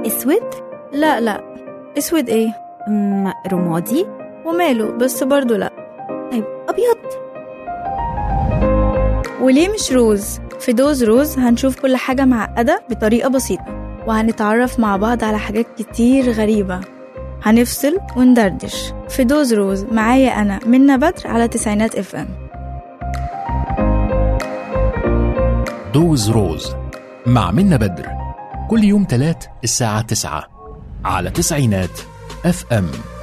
اسود لا لا اسود ايه أم، رمادي وماله بس برضو لا طيب ابيض وليه مش روز في دوز روز هنشوف كل حاجة معقدة بطريقة بسيطة وهنتعرف مع بعض على حاجات كتير غريبة هنفصل وندردش في دوز روز معايا أنا منى بدر على تسعينات اف ام دوز روز مع منا بدر كل يوم تلات الساعة تسعة على تسعينات اف ام